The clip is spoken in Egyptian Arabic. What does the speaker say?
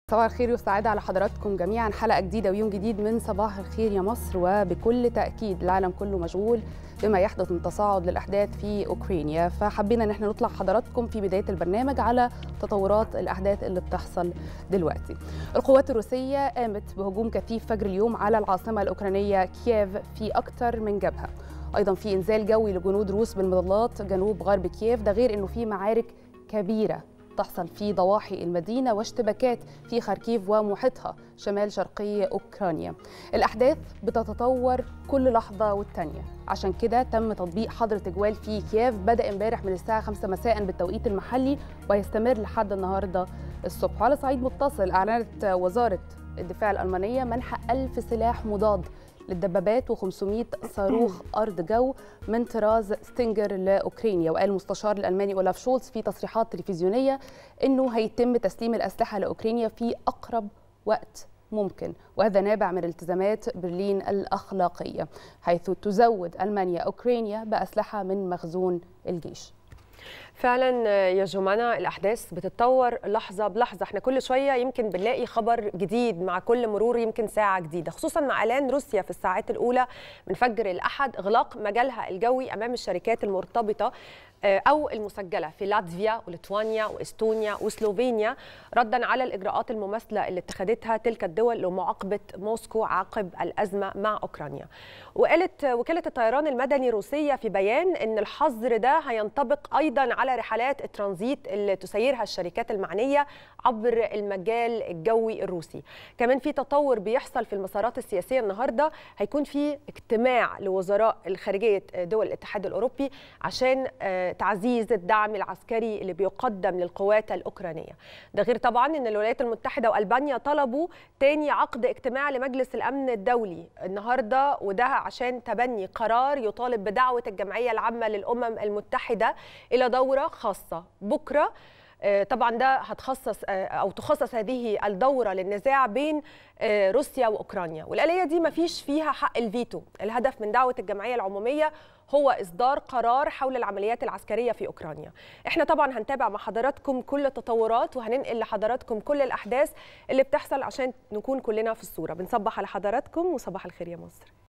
صباح الخير والسعادة على حضراتكم جميعا حلقة جديدة ويوم جديد من صباح الخير يا مصر وبكل تأكيد العالم كله مشغول بما يحدث من تصاعد للأحداث في أوكرانيا فحبينا أن احنا نطلع حضراتكم في بداية البرنامج على تطورات الأحداث اللي بتحصل دلوقتي القوات الروسية قامت بهجوم كثيف فجر اليوم على العاصمة الأوكرانية كييف في أكثر من جبهة أيضا في إنزال جوي لجنود روس بالمظلات جنوب غرب كييف ده غير أنه في معارك كبيرة تحصل في ضواحي المدينة واشتباكات في خاركيف ومحيطها شمال شرقي أوكرانيا الأحداث بتتطور كل لحظة والتانية عشان كده تم تطبيق حظر تجوال في كييف بدأ امبارح من الساعة 5 مساء بالتوقيت المحلي ويستمر لحد النهاردة الصبح على صعيد متصل أعلنت وزارة الدفاع الألمانية منح ألف سلاح مضاد للدبابات و500 صاروخ أرض جو من طراز ستينجر لأوكرانيا وقال المستشار الألماني أولاف شولز في تصريحات تلفزيونية أنه هيتم تسليم الأسلحة لأوكرانيا في أقرب وقت ممكن وهذا نابع من التزامات برلين الأخلاقية حيث تزود ألمانيا أوكرانيا بأسلحة من مخزون الجيش فعلا يا جمانة الأحداث بتتطور لحظة بلحظة احنا كل شوية يمكن بنلاقي خبر جديد مع كل مرور يمكن ساعة جديدة خصوصا مع إعلان روسيا في الساعات الأولى من فجر الأحد إغلاق مجالها الجوي أمام الشركات المرتبطة أو المسجلة في لاتفيا وليتوانيا وإستونيا وسلوفينيا ردا على الإجراءات المماثلة اللي اتخذتها تلك الدول لمعاقبة موسكو عقب الأزمة مع أوكرانيا وقالت وكالة الطيران المدني الروسية في بيان أن الحظر ده هينطبق أيضا على رحلات الترانزيت اللي تسيرها الشركات المعنية عبر المجال الجوي الروسي كمان في تطور بيحصل في المسارات السياسية النهاردة هيكون في اجتماع لوزراء الخارجية دول الاتحاد الأوروبي عشان تعزيز الدعم العسكري اللي بيقدم للقوات الأوكرانية ده غير طبعا أن الولايات المتحدة وألبانيا طلبوا تاني عقد اجتماع لمجلس الأمن الدولي النهاردة وده عشان تبني قرار يطالب بدعوة الجمعية العامة للأمم المتحدة إلى دورة خاصة بكرة طبعا ده هتخصص او تخصص هذه الدوره للنزاع بين روسيا واوكرانيا والاليه دي ما فيش فيها حق الفيتو الهدف من دعوه الجمعيه العموميه هو اصدار قرار حول العمليات العسكريه في اوكرانيا احنا طبعا هنتابع مع حضراتكم كل التطورات وهننقل لحضراتكم كل الاحداث اللي بتحصل عشان نكون كلنا في الصوره بنصبح على حضراتكم وصباح الخير يا مصر